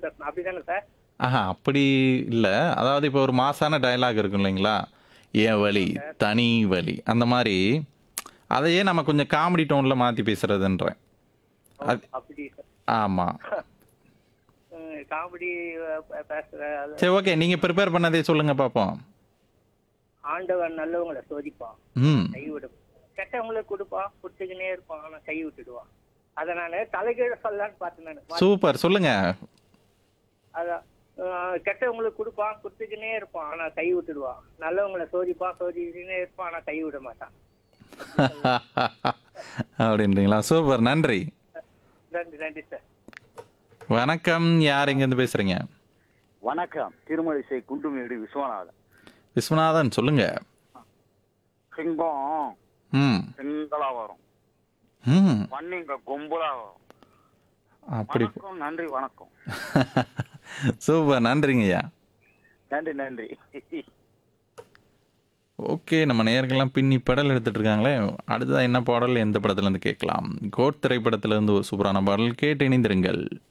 பேசணும் அப்படிதானே சார் ஆஹா அப்படி இல்லை அதாவது இப்போ ஒரு மாசான டயலாக் இருக்கும் இல்லைங்களா என் வழி தனி வழி அந்த மாதிரி அதையே நம்ம கொஞ்சம் காமெடி டோனில் மாற்றி பேசுறதுன்றேன் அது- அப்படி சார் ஆமாம் காமெடி பேசுற அது சரி ஓகே நீங்கள் ப்ரிப்பேர் பண்ணதே சொல்லுங்கள் பார்ப்போம் ஆண்டவன் நல்லவங்களை சோதிப்பான் ம் கை விடும் கெட்டவங்களுக்கு கொடுப்பான் கொடுத்துக்கினே இருப்பான் ஆனா கை விட்டுடுவான் அதை நான் தலைகீழ சொல்லலான்னு பார்த்தேன் நான் சூப்பர் சொல்லுங்கள் அதான் அஹ், கெட்டவங்களுக்கு கொடுப்பான் கொடுத்துக்கினே இருப்பான் ஆனா கை விட்டுடுவான் நல்லவங்களை சோதிப்பான் சோதிச்சுக்கினே இருப்பான் ஆனா கை விட மாட்டான் அப்படின்றீங்களா சூப்பர் நன்றி நன்றி நன்றி சார் வணக்கம் யார் எங்கேருந்து பேசுகிறீங்க வணக்கம் திருமலிசை குண்டுமேடு விஸ்வநாதன் விஸ்வநாதன் சொல்லுங்க சிங்கம் ம் பெண்களா வரும் ம் பன்னிங்க கும்பலா வரும் அப்படி வணக்கம் நன்றி வணக்கம் சூப்பர் நன்றிங்கய்யா நன்றி நன்றி ஓகே நம்ம நேயர்கள்லாம் பின்னி படல் எடுத்துட்டு இருக்காங்களே அடுத்ததான் என்ன பாடல் எந்த படத்துல இருந்து கேட்கலாம் கோட் திரைப்படத்துல இருந்து ஒரு சூப்பரான பாடல் கேட்டு இணைந்திருங்கள்